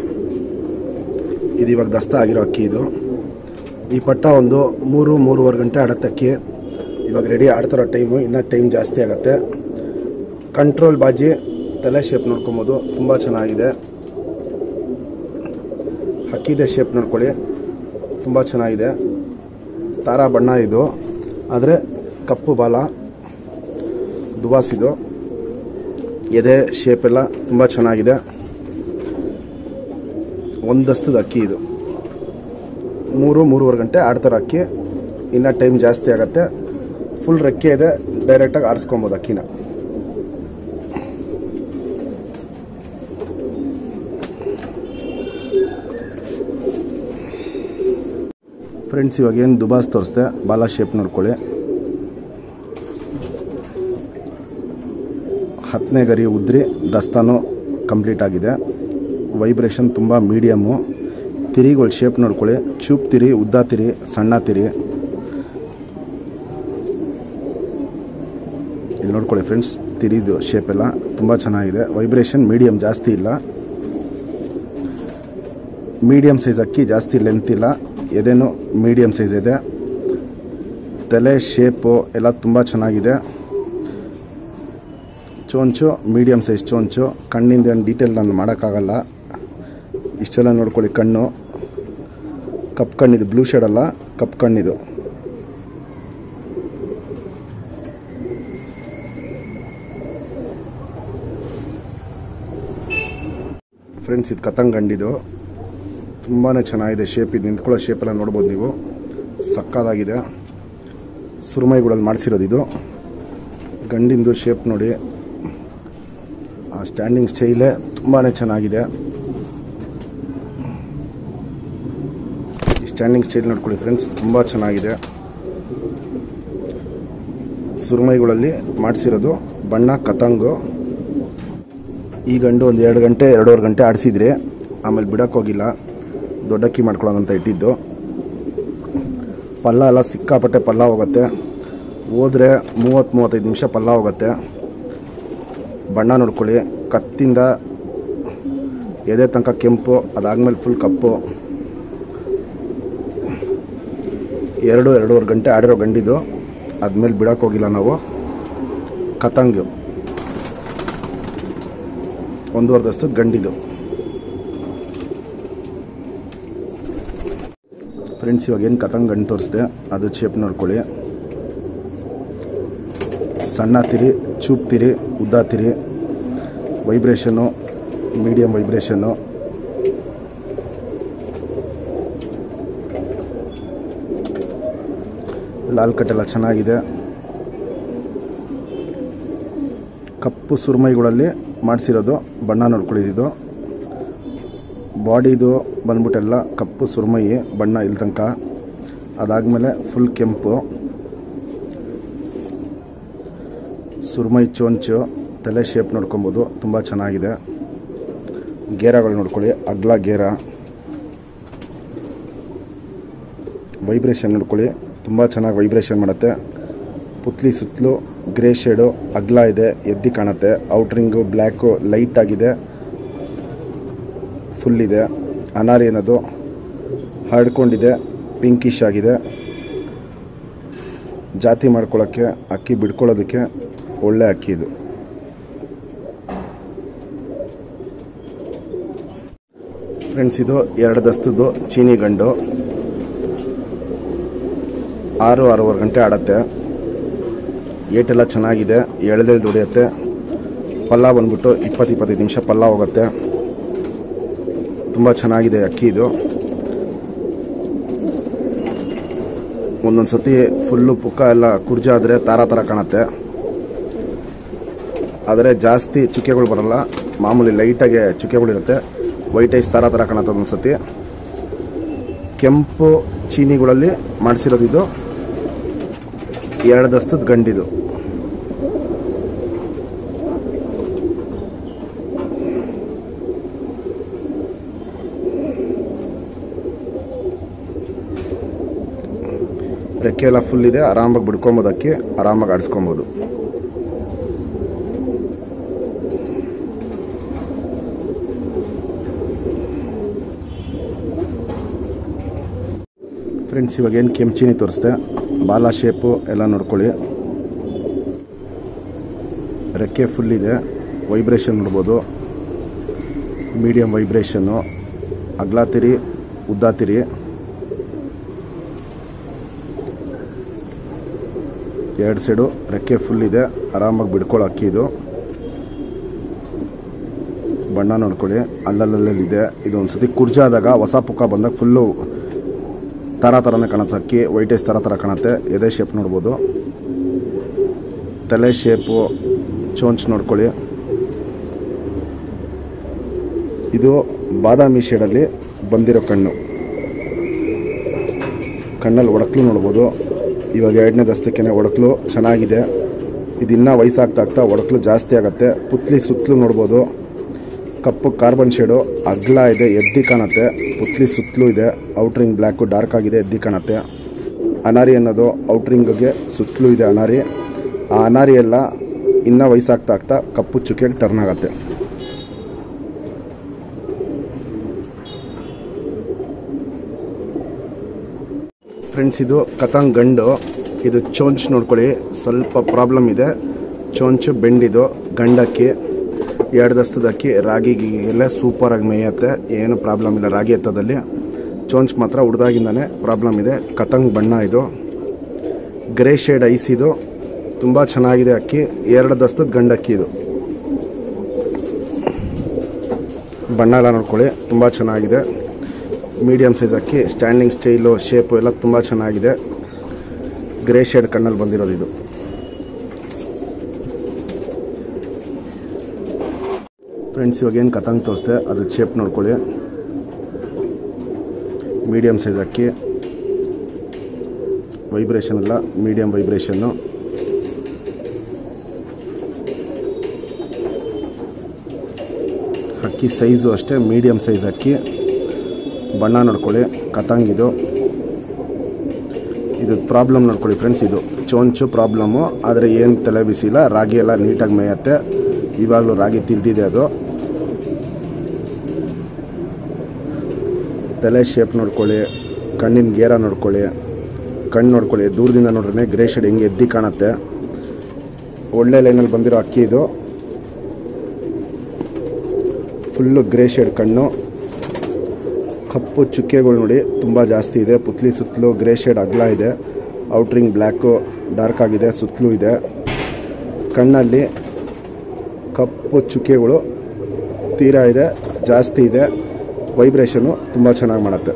ಇದು ಇವಾಗ ದಸ್ತ ಆಗಿರೋ ಅಕ್ಕಿ ಇದು ಈ ಪಟ್ಟ ಒಂದು ಮೂರು ಮೂರುವರೆ ಗಂಟೆ ಆಡತ್ತೆ ಅಕ್ಕಿ ಇವಾಗ ರೆಡಿ ಆಡ್ತಿರೋ ಟೈಮು ಇನ್ನೂ ಟೈಮ್ ಜಾಸ್ತಿ ಆಗುತ್ತೆ ಕಂಟ್ರೋಲ್ ಬಾಜಿ ತಲೆ ಶೇಪ್ ನೋಡ್ಕೊಬೋದು ತುಂಬ ಚೆನ್ನಾಗಿದೆ ಹಕ್ಕಿದೆ ಶೇಪ್ ನೋಡ್ಕೊಳ್ಳಿ ತುಂಬ ಚೆನ್ನಾಗಿದೆ ತಾರಾ ಬಣ್ಣ ಇದು ಆದರೆ ಕಪ್ಪು ಬಾಲ ದುವಾಸ್ ಇದು ಎದೆ ಶೇಪ್ ಎಲ್ಲ ತುಂಬ ಚೆನ್ನಾಗಿದೆ ಒಂದಸ್ತದ ಅಕ್ಕಿ ಇದು ಮೂರು ಮೂರುವರೆ ಗಂಟೆ ಆಡ್ತಾರೆ ಅಕ್ಕಿ ಇನ್ನು ಟೈಮ್ ಜಾಸ್ತಿ ಆಗುತ್ತೆ ಫುಲ್ ರೆಕ್ಕೆ ಇದೆ ಡೈರೆಕ್ಟಾಗಿ ಆರಿಸ್ಕೊಬೋದು ಅಕ್ಕಿನ ಫ್ರೆಂಡ್ಸ್ ಇವಾಗ ಏನು ದುಬಾಸ್ ತೋರಿಸ್ದೆ ಬಾಲ ಶೇಪ್ ನೋಡ್ಕೊಳ್ಳಿ ಹತ್ತನೇ ಗರಿ ಉದ್ರಿ ದಸ್ತಾನು ಕಂಪ್ಲೀಟ್ ಆಗಿದೆ ವೈಬ್ರೇಷನ್ ತುಂಬ ಮೀಡಿಯಮ್ಮು ತಿರಿಗಳ ಶೇಪ್ ನೋಡ್ಕೊಳ್ಳಿ ಚೂಪ್ ತಿರಿ ಉದ್ದ ತಿರಿ ಸಣ್ಣ ತಿರಿ ಇಲ್ಲಿ ನೋಡ್ಕೊಳ್ಳಿ ಫ್ರೆಂಡ್ಸ್ ತಿರಿದು ಶೇಪ್ ಎಲ್ಲ ತುಂಬ ಚೆನ್ನಾಗಿದೆ ವೈಬ್ರೇಷನ್ ಮೀಡಿಯಮ್ ಜಾಸ್ತಿ ಇಲ್ಲ ಮೀಡಿಯಮ್ ಸೈಜ್ ಅಕ್ಕಿ ಜಾಸ್ತಿ ಲೆಂತ್ ಇಲ್ಲ ಎದೆನು ಮೀಡಿಯಮ್ ಸೈಜ್ ಇದೆ ತಲೆ ಶೇಪು ಎಲ್ಲ ತುಂಬ ಚೆನ್ನಾಗಿದೆ ಚೋಂಚು ಮೀಡಿಯಮ್ ಸೈಜ್ ಚೋಂಚು ಕಣ್ಣಿಂದ ಏನು ಡೀಟೇಲ್ ನಾನು ಮಾಡೋಕ್ಕಾಗಲ್ಲ ಇಷ್ಟೆಲ್ಲ ನೋಡ್ಕೊಳ್ಳಿ ಕಣ್ಣು ಕಪ್ ಕಣ್ಣಿದು ಬ್ಲೂ ಶೇಡ್ ಅಲ್ಲ ಕಪ್ ಕಣ್ಣಿದು ಫ್ರೆಂಡ್ಸ್ ಇದು ಕತಂಗ್ ಗಂಡಿದು ತುಂಬಾ ಚೆನ್ನಾಗಿದೆ ಶೇಪ್ ಇದು ನಿಂತ್ಕೊಳ್ಳೋ ಶೇಪ್ ಎಲ್ಲ ನೋಡ್ಬೋದು ನೀವು ಸಕ್ಕದಾಗಿದೆ ಸುರುಮೈಗಳಲ್ಲಿ ಮಾಡಿಸಿರೋದು ಇದು ಗಂಡಿಂದು ಶೇಪ್ ನೋಡಿ ಆ ಸ್ಟ್ಯಾಂಡಿಂಗ್ ಸ್ಟೈಲೇ ತುಂಬಾ ಚೆನ್ನಾಗಿದೆ ಈ ಸ್ಟ್ಯಾಂಡಿಂಗ್ ಸ್ಟೈಲ್ ನೋಡ್ಕೊಳ್ಳಿ ಫ್ರೆಂಡ್ಸ್ ತುಂಬ ಚೆನ್ನಾಗಿದೆ ಸುರುಮೈಗಳಲ್ಲಿ ಮಾಡಿಸಿರೋದು ಬಣ್ಣ ಕತಂಗು ಈ ಗಂಡು ಒಂದು ಎರಡು ಗಂಟೆ ಎರಡೂವರೆ ಗಂಟೆ ಆಡಿಸಿದ್ರಿ ಆಮೇಲೆ ಬಿಡಕ್ಕೆ ಹೋಗಿಲ್ಲ ದೊಡ್ಡಕ್ಕಿ ಮಾಡ್ಕೊಳ್ಳೋದಂತ ಇಟ್ಟಿದ್ದು ಪಲ್ಲ ಎಲ್ಲ ಸಿಕ್ಕಾಪಟ್ಟೆ ಪಲ್ಲ ಹೋಗುತ್ತೆ ಹೋದ್ರೆ ಮೂವತ್ತು ಮೂವತ್ತೈದು ನಿಮಿಷ ಪಲ್ಲ ಹೋಗುತ್ತೆ ಬಣ್ಣ ನೋಡ್ಕೊಳ್ಳಿ ಕತ್ತಿಂದ ಎದೆ ತನಕ ಕೆಂಪು ಅದಾದ್ಮೇಲೆ ಫುಲ್ ಕಪ್ಪು ಎರಡು ಎರಡೂವರೆ ಗಂಟೆ ಆಡಿರೋ ಗಂಡಿದು ಆದ್ಮೇಲೆ ಬಿಡಕ್ಕೆ ಹೋಗಿಲ್ಲ ನಾವು ಕತಂಗು ಒಂದೂವರೆ ದಸ್ತದ ಗಂಡಿದು ಫ್ರೆಂಡ್ಸ್ ಇವಾಗ ಏನು ಕತಂಗ್ ಗಂಡು ತೋರಿಸಿದೆ ಅದು ಶೇಪ್ ನೋಡ್ಕೊಳ್ಳಿ ಸಣ್ಣ ತಿರಿ ಚೂಪ್ ತಿರಿ ಉದ್ದ ತಿರಿ ವೈಬ್ರೇಷನ್ನು ಮೀಡಿಯಮ್ ವೈಬ್ರೇಷನ್ನು ಲಾಲ್ ಕಟ್ ಎಲ್ಲ ಚೆನ್ನಾಗಿದೆ ಕಪ್ಪು ಸುರುಮೈಗಳಲ್ಲಿ ಮಾಡಿಸಿರೋದು ಬಣ್ಣ ನೋಡ್ಕೊಳ್ಳಿದ್ದು ಬಾಡಿದು ಬಂದ್ಬಿಟ್ಟೆಲ್ಲ ಕಪ್ಪು ಸುರುಮೈ ಬಣ್ಣ ಇಲ್ಲಿ ತನಕ ಅದಾದಮೇಲೆ ಫುಲ್ ಕೆಂಪು ಸುರುಮೈ ಚೋಂಚು ತಲೆ ಶೇಪ್ ನೋಡ್ಕೊಬೋದು ತುಂಬ ಚೆನ್ನಾಗಿದೆ ಗೇರಗಳು ನೋಡ್ಕೊಳ್ಳಿ ಅಗ್ಲ ಗೇರ ವೈಬ್ರೇಷನ್ ನೋಡ್ಕೊಳ್ಳಿ ತುಂಬ ಚೆನ್ನಾಗಿ ವೈಬ್ರೇಷನ್ ಮಾಡುತ್ತೆ ಪುತ್ಲಿ ಸುತ್ತಲೂ ಗ್ರೇ ಶೇಡು ಅಗ್ಲ ಇದೆ ಎದ್ದಿ ಕಾಣುತ್ತೆ ಔಟ್ರಿಂಗು ಬ್ಲ್ಯಾಕು ಲೈಟ್ ಆಗಿದೆ ಫುಲ್ ಇದೆ ಅನಾರಿ ಅನ್ನೋದು ಹರಡ್ಕೊಂಡಿದೆ ಪಿಂಕಿಶ್ ಆಗಿದೆ ಜಾತಿ ಮಾಡ್ಕೊಳ್ಳೋಕ್ಕೆ ಅಕ್ಕಿ ಬಿಡ್ಕೊಳ್ಳೋದಕ್ಕೆ ಒಳ್ಳೆ ಅಕ್ಕಿ ಇದು ಫ್ರೆಂಡ್ಸ್ ಇದು ಎರಡು ದಸ್ತದ್ದು ಚೀನಿ ಗಂಡು ಆರು ಆರೂವರೆ ಗಂಟೆ ಆಡತ್ತೆ ಏಟೆಲ್ಲ ಚೆನ್ನಾಗಿದೆ ಎಳೆದೇಳು ದುಡಿಯುತ್ತೆ ಪಲ್ಲ ಬಂದ್ಬಿಟ್ಟು ಇಪ್ಪತ್ತು ಇಪ್ಪತ್ತೈದು ನಿಮಿಷ ಪಲ್ಲ ಹೋಗುತ್ತೆ ತುಂಬ ಚೆನ್ನಾಗಿದೆ ಅಕ್ಕಿ ಇದು ಒಂದೊಂದು ಸತಿ ಫುಲ್ಲು ಪುಕ್ಕ ಎಲ್ಲ ಕುರ್ಜಾದ್ರೆ ತಾರ ಥರ ಕಾಣುತ್ತೆ ಆದರೆ ಜಾಸ್ತಿ ಚುಕ್ಕೆಗಳು ಬರಲ್ಲ ಮಾಮೂಲಿ ಲೈಟಾಗಿ ಚುಕ್ಕೆಗಳಿರುತ್ತೆ ವೈಟ್ ಐಸ್ ತಾರ ಥರ ಕಾಣುತ್ತೆ ಒಂದೊಂದು ಸತಿ ಕೆಂಪು ಚೀನಿಗಳಲ್ಲಿ ಮಾಡಿಸಿರೋದು ಇದು ಎರಡು ದಸ್ತದ ಗಂಡಿದು ರೆಕ್ಕೆ ಎಲ್ಲ ಫುಲ್ ಇದೆ ಆರಾಮಾಗಿ ಬಿಡ್ಕೊಬೋದು ಅಕ್ಕಿ ಆರಾಮಾಗಿ ಆಡಿಸ್ಕೊಬೋದು ಫ್ರೆಂಡ್ಸ್ ಇವಾಗ ಏನು ಕೆಂಚಿನಿ ತೋರಿಸ್ದೆ ಬಾಲ ಶೇಪು ಎಲ್ಲ ನೋಡ್ಕೊಳ್ಳಿ ರೆಕ್ಕೆ ಫುಲ್ ಇದೆ ವೈಬ್ರೇಷನ್ ನೋಡ್ಬೋದು ಮೀಡಿಯಮ್ ವೈಬ್ರೇಷನ್ನು ಅಗ್ಲಾತಿರಿ ಉದ್ದಾತಿರಿ ಎರಡು ಸೈಡು ರೆಕ್ಕೆ ಫುಲ್ ಇದೆ ಆರಾಮಾಗಿ ಬಿಡ್ಕೊಳ್ಳೋ ಅಕ್ಕಿ ಇದು ಬಣ್ಣ ನೋಡ್ಕೊಳ್ಳಿ ಅಲ್ಲಲ್ಲಲ್ಲಿದೆ ಇದು ಒಂದು ಸತಿ ಕುರ್ಜಾದಾಗ ಹೊಸ ಪುಕ್ಕ ಬಂದಾಗ ಫುಲ್ಲು ಥರ ಥರನೇ ಕಾಣುತ್ತೆ ಅಕ್ಕಿ ವೈಟೇಜ್ ಥರ ಥರ ಕಾಣುತ್ತೆ ಎದೆ ಶೇಪ್ ನೋಡ್ಬೋದು ತಲೆ ಶೇಪು ಚೋಂಚ್ ನೋಡ್ಕೊಳ್ಳಿ ಇದು ಬಾದಾಮಿ ಶೇಡಲ್ಲಿ ಬಂದಿರೋ ಕಣ್ಣು ಕಣ್ಣಲ್ಲಿ ಒಡಕ್ಲು ನೋಡ್ಬೋದು ಇವಾಗ ಎರಡನೇ ದಸ್ತಕ್ಕೇನೆ ಒಡಕ್ಲು ಚೆನ್ನಾಗಿದೆ ಇದಿನ್ನೂ ವಯಸ್ಸಾಗ್ತಾ ಆಗ್ತಾ ಒಡಕ್ಲು ಜಾಸ್ತಿ ಆಗುತ್ತೆ ಪುತ್ಲಿ ಸುತ್ತಲೂ ನೋಡ್ಬೋದು ಕಪ್ಪು ಕಾರ್ಬನ್ ಶೇಡು ಅಗ್ಲ ಇದೆ ಎದ್ದಿ ಕಾಣುತ್ತೆ ಪುತ್ಲಿ ಸುತ್ತಲೂ ಇದೆ ಔಟ್ರಿಂಗ್ ಬ್ಲ್ಯಾಕು ಡಾರ್ಕ್ ಆಗಿದೆ ಎದ್ದಿ ಕಾಣುತ್ತೆ ಅನಾರಿ ಅನ್ನೋದು ಔಟ್ರಿಂಗ್ಗೆ ಸುತ್ತಲೂ ಇದೆ ಅನಾರಿ ಆ ಅನಾರಿ ಎಲ್ಲ ಇನ್ನೂ ವಯಸ್ಸಾಗ್ತಾ ಆಗ್ತಾ ಕಪ್ಪು ಚುಕ್ಕೆಗೆ ಟರ್ನ್ ಆಗುತ್ತೆ ಫ್ರೆಂಡ್ಸ್ ಇದು ಕತಂಗ್ ಗಂಡು ಇದು ಚೋಂಚ್ ನೋಡ್ಕೊಳ್ಳಿ ಸ್ವಲ್ಪ ಪ್ರಾಬ್ಲಮ್ ಇದೆ ಚೋಂಚು ಬೆಂಡಿದು ಗಂಡಕ್ಕಿ ಎರಡು ದಸ್ತದ ಅಕ್ಕಿ ರಾಗಿಗೆ ಎಲ್ಲ ಸೂಪರಾಗಿ ಮೇಯುತ್ತೆ ಏನು ಪ್ರಾಬ್ಲಮ್ ಇಲ್ಲ ರಾಗಿ ಎತ್ತದಲ್ಲಿ ಚೋಂಚ್ ಮಾತ್ರ ಹುಡ್ದಾಗಿಂದಾನೆ ಪ್ರಾಬ್ಲಮ್ ಇದೆ ಕತಂಗ್ ಬಣ್ಣ ಇದು ಗ್ರೇ ಶೇಡ್ ಐಸ್ ಇದು ತುಂಬ ಚೆನ್ನಾಗಿದೆ ಅಕ್ಕಿ ಎರಡು ದಸ್ತದ ಗಂಡಕ್ಕಿ ಇದು ಬಣ್ಣ ಎಲ್ಲ ನೋಡ್ಕೊಳ್ಳಿ ತುಂಬ ಚೆನ್ನಾಗಿದೆ ಮೀಡಿಯಮ್ ಸೈಜ್ ಅಕ್ಕಿ ಸ್ಟ್ಯಾಂಡಿಂಗ್ ಸ್ಟೈಲು ಶೇಪು ಎಲ್ಲ ತುಂಬ ಚೆನ್ನಾಗಿದೆ ಗ್ರೇ ಶೇಡ್ ಕಣ್ಣಲ್ಲಿ ಬಂದಿರೋದು ಇದು ಫ್ರೆಂಡ್ಸ್ ಇವಾಗ ಏನು ಕತಂಗ್ ತೋರಿಸ್ದೆ ಅದ್ರ ಶೇಪ್ ನೋಡ್ಕೊಳ್ಳಿ ಮೀಡಿಯಮ್ ಸೈಜ್ ಅಕ್ಕಿ ವೈಬ್ರೇಷನ್ ಎಲ್ಲ ಮೀಡಿಯಮ್ ವೈಬ್ರೇಷನ್ನು ಅಕ್ಕಿ ಸೈಜು ಅಷ್ಟೇ ಮೀಡಿಯಮ್ ಸೈಜ್ ಅಕ್ಕಿ ಬಣ್ಣ ನೋಡ್ಕೊಳ್ಳಿ ಕತಂಗ್ ಇದು ಇದು ಪ್ರಾಬ್ಲಮ್ ನೋಡ್ಕೊಳ್ಳಿ ಫ್ರೆಂಡ್ಸ್ ಇದು ಚೋಂಚು ಪ್ರಾಬ್ಲಮ್ಮು ಆದರೆ ಏನು ತಲೆ ಬಿಸಿ ಇಲ್ಲ ರಾಗಿ ಎಲ್ಲ ನೀಟಾಗಿ ಮೇಯತ್ತೆ ಇವಾಗಲೂ ರಾಗಿ ತಿಂದಿದೆ ಅದು ತಲೆ ಶೇಪ್ ನೋಡ್ಕೊಳ್ಳಿ ಕಣ್ಣಿನ ಗೇರ ನೋಡ್ಕೊಳ್ಳಿ ಕಣ್ಣು ನೋಡ್ಕೊಳ್ಳಿ ದೂರದಿಂದ ನೋಡ್ರೆ ಗ್ರೇ ಶೇಡ್ ಹೆಂಗೆ ಎದ್ದಿ ಕಾಣುತ್ತೆ ಒಳ್ಳೆ ಲೈನಲ್ಲಿ ಬಂದಿರೋ ಅಕ್ಕಿ ಇದು ಫುಲ್ಲು ಗ್ರೇ ಶೇಡ್ ಕಣ್ಣು ಕಪ್ಪು ಚುಕ್ಕೆಗಳು ನೋಡಿ ತುಂಬ ಜಾಸ್ತಿ ಇದೆ ಪುತ್ಲಿ ಸುತ್ತಲೂ ಗ್ರೇ ಶೇಡ್ ಅಗಲ ಇದೆ ಔಟ್ರಿಂಗ್ ಬ್ಲ್ಯಾಕು ಡಾರ್ಕ್ ಆಗಿದೆ ಸುತ್ತಲೂ ಇದೆ ಕಣ್ಣಲ್ಲಿ ಕಪ್ಪು ಚುಕ್ಕೆಗಳು ತೀರಾ ಇದೆ ಜಾಸ್ತಿ ಇದೆ ವೈಬ್ರೇಷನು ತುಂಬ ಚೆನ್ನಾಗಿ ಮಾಡುತ್ತೆ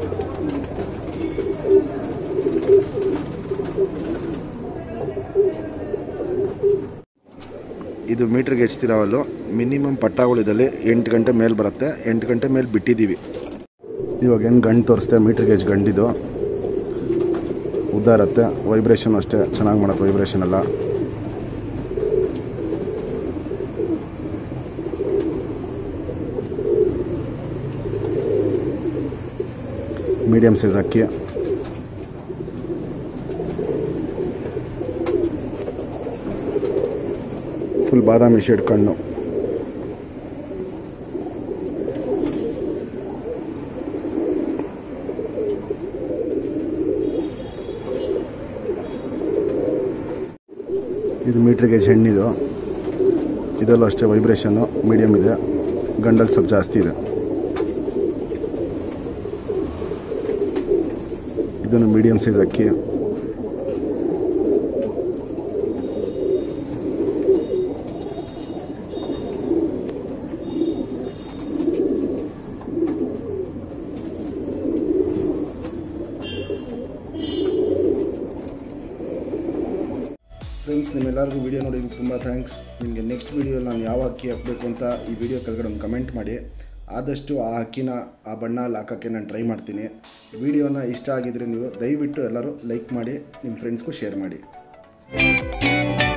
ಇದು ಮೀಟ್ರಿಗೆ ಹೆಚ್ಚಿತಿರೋವಲ್ಲು ಮಿನಿಮಮ್ ಪಟ್ಟಾಗಳಿದಲ್ಲಿ ಎಂಟು ಗಂಟೆ ಮೇಲೆ ಬರುತ್ತೆ ಎಂಟು ಗಂಟೆ ಮೇಲೆ ಬಿಟ್ಟಿದ್ದೀವಿ ಇವಾಗ ಏನು ಗಂಡು ತೋರಿಸ್ತೆ ಮೀಟ್ರ್ ಗೇಜ್ ಗಂಡಿದು ಉದ್ದ ಇರುತ್ತೆ ವೈಬ್ರೇಷನ್ ಅಷ್ಟೇ ಚೆನ್ನಾಗಿ ಮಾಡುತ್ತೆ ವೈಬ್ರೇಷನ್ ಎಲ್ಲ ಮೀಡಿಯಮ್ ಸೈಜ್ ಅಕ್ಕಿ ಫುಲ್ ಬಾದಾಮಿ ಶೇಡ್ ಕಣ್ಣು ಇದು ಮೀಟ್ರ್ ಗೇಜ್ ಹೆಣ್ಣಿದು ಇದರಲ್ಲೂ ಅಷ್ಟೇ ವೈಬ್ರೇಷನ್ನು ಮೀಡಿಯಮ್ ಇದೆ ಗಂಡಲ್ಲಿ ಸ್ವಲ್ಪ ಜಾಸ್ತಿ ಇದೆ ಇದನ್ನು ಮೀಡಿಯಮ್ ಸೈಜ್ ಅಕ್ಕಿ ಫ್ರೆಂಡ್ಸ್ ನಿಮ್ಮೆಲ್ಲರಿಗೂ ವೀಡಿಯೋ ನೋಡಿದ್ದಕ್ಕೆ ತುಂಬ ಥ್ಯಾಂಕ್ಸ್ ನಿಮಗೆ ನೆಕ್ಸ್ಟ್ ವೀಡಿಯೋ ನಾನು ಯಾವ ಅಕ್ಕಿ ಹಾಕಬೇಕು ಅಂತ ಈ ವಿಡಿಯೋ ಕೆಳಗಡೆ ಒಂದು ಕಮೆಂಟ್ ಮಾಡಿ ಆದಷ್ಟು ಆ ಅಕ್ಕಿನ ಆ ಬಣ್ಣ ಅಲ್ಲಿ ಹಾಕೋಕ್ಕೆ ನಾನು ಟ್ರೈ ಮಾಡ್ತೀನಿ ವಿಡಿಯೋನ ಇಷ್ಟ ಆಗಿದ್ರೆ ನೀವು ದಯವಿಟ್ಟು ಎಲ್ಲರೂ ಲೈಕ್ ಮಾಡಿ ನಿಮ್ಮ ಫ್ರೆಂಡ್ಸ್ಗೂ ಶೇರ್ ಮಾಡಿ